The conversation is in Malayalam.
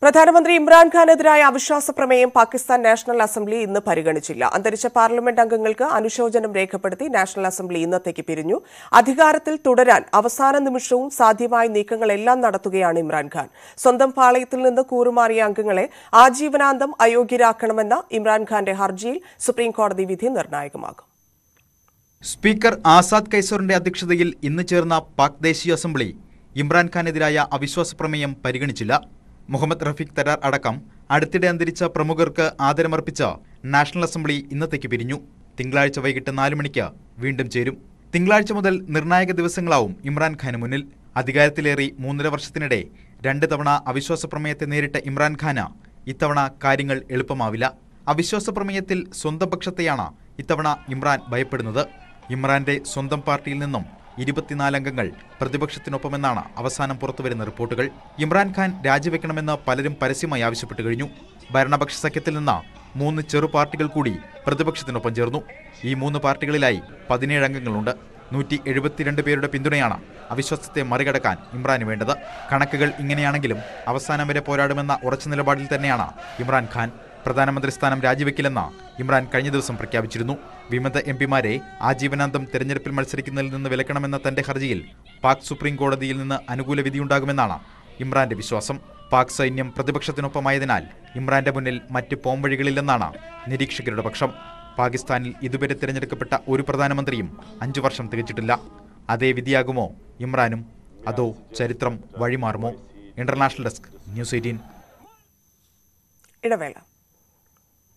പ്രധാനമന്ത്രി ഇമ്രാൻഖാനെതിരായ അവിശ്വാസ പ്രമേയം പാകിസ്ഥാൻ നാഷണൽ അസംബ്ലി ഇന്ന് പരിഗണിച്ചില്ല അന്തരിച്ച പാർലമെന്റ് അംഗങ്ങൾക്ക് അനുശോചനം രേഖപ്പെടുത്തി നാഷണൽ അസംബ്ലി ഇന്നത്തേക്ക് പിരിഞ്ഞു അധികാരത്തിൽ തുടരാൻ അവസാന നിമിഷവും സാധ്യമായ നീക്കങ്ങളെല്ലാം നടത്തുകയാണ് ഇമ്രാൻഖാൻ സ്വന്തം പാളയത്തിൽ നിന്ന് കൂറുമാറിയ അംഗങ്ങളെ ആജീവനാന്തം അയോഗ്യരാക്കണമെന്ന ഇമ്രാൻഖാന്റെ ഹർജിയിൽ സുപ്രീംകോടതി വിധി നിർണായകമാകും സ്പീക്കർ ആസാദ് കൈസറിന്റെ അധ്യക്ഷതയിൽ ഇന്ന് ചേർന്ന പാക് ദേശീയ അസംബ്ലി ഇമ്രാൻഖാനെതിരായ അവിശ്വാസ പ്രമേയം പരിഗണിച്ചില്ല മുഹമ്മദ് റഫീഖ് തരാർ അടക്കം അടുത്തിടെ അന്തരിച്ച പ്രമുഖർക്ക് ആദരമർപ്പിച്ച നാഷണൽ അസംബ്ലി ഇന്നത്തേക്ക് പിരിഞ്ഞു തിങ്കളാഴ്ച വൈകിട്ട് നാല് മണിക്ക് വീണ്ടും ചേരും തിങ്കളാഴ്ച മുതൽ നിർണായക ദിവസങ്ങളാവും ഇമ്രാൻഖാന് മുന്നിൽ അധികാരത്തിലേറി മൂന്നര വർഷത്തിനിടെ രണ്ട് തവണ അവിശ്വാസ പ്രമേയത്തെ നേരിട്ട ഇമ്രാൻഖാന് ഇത്തവണ കാര്യങ്ങൾ എളുപ്പമാവില്ല അവിശ്വാസ പ്രമേയത്തിൽ സ്വന്തം പക്ഷത്തെയാണ് ഇത്തവണ ഇമ്രാൻ ഭയപ്പെടുന്നത് ഇമ്രാന്റെ സ്വന്തം പാർട്ടിയിൽ നിന്നും ഇരുപത്തിനാല് അംഗങ്ങൾ പ്രതിപക്ഷത്തിനൊപ്പമെന്നാണ് അവസാനം പുറത്തുവരുന്ന റിപ്പോർട്ടുകൾ ഇമ്രാൻഖാൻ രാജിവെക്കണമെന്ന് പലരും പരസ്യമായി ആവശ്യപ്പെട്ടു കഴിഞ്ഞു ഭരണപക്ഷ സഖ്യത്തിൽ നിന്ന് മൂന്ന് ചെറു പാർട്ടികൾ കൂടി പ്രതിപക്ഷത്തിനൊപ്പം ചേർന്നു ഈ മൂന്ന് പാർട്ടികളിലായി പതിനേഴ് അംഗങ്ങളുണ്ട് നൂറ്റി എഴുപത്തിരണ്ട് പേരുടെ പിന്തുണയാണ് അവിശ്വാസത്തെ മറികടക്കാൻ ഇമ്രാന് വേണ്ടത് കണക്കുകൾ ഇങ്ങനെയാണെങ്കിലും അവസാനം വരെ പോരാടുമെന്ന ഉറച്ച നിലപാടിൽ തന്നെയാണ് ഇമ്രാൻഖാൻ പ്രധാനമന്ത്രി സ്ഥാനം രാജിവെക്കില്ലെന്ന് ഇമ്രാൻ കഴിഞ്ഞ ദിവസം പ്രഖ്യാപിച്ചിരുന്നു വിമത എം പിമാരെ ആജീവനാന്തം തെരഞ്ഞെടുപ്പിൽ മത്സരിക്കുന്നതിൽ നിന്ന് വിലക്കണമെന്ന തന്റെ ഹർജിയിൽ പാക് സുപ്രീം കോടതിയിൽ നിന്ന് അനുകൂല വിധിയുണ്ടാകുമെന്നാണ് ഇമ്രാന്റെ വിശ്വാസം പാക് സൈന്യം പ്രതിപക്ഷത്തിനൊപ്പമായതിനാൽ ഇമ്രാന്റെ മുന്നിൽ മറ്റ് പോംവഴികളില്ലെന്നാണ് നിരീക്ഷകരുടെ പക്ഷം പാകിസ്ഥാനിൽ ഇതുവരെ തിരഞ്ഞെടുക്കപ്പെട്ട ഒരു പ്രധാനമന്ത്രിയും അഞ്ചു വർഷം തികച്ചിട്ടില്ല അതേ വിധിയാകുമോ ഇമ്രാനും അതോ ചരിത്രം വഴിമാറുമോ ഇന്റർനാഷണൽ ഡെസ്ക് ന്യൂസ് എയ്റ്റീൻ ഇടവേള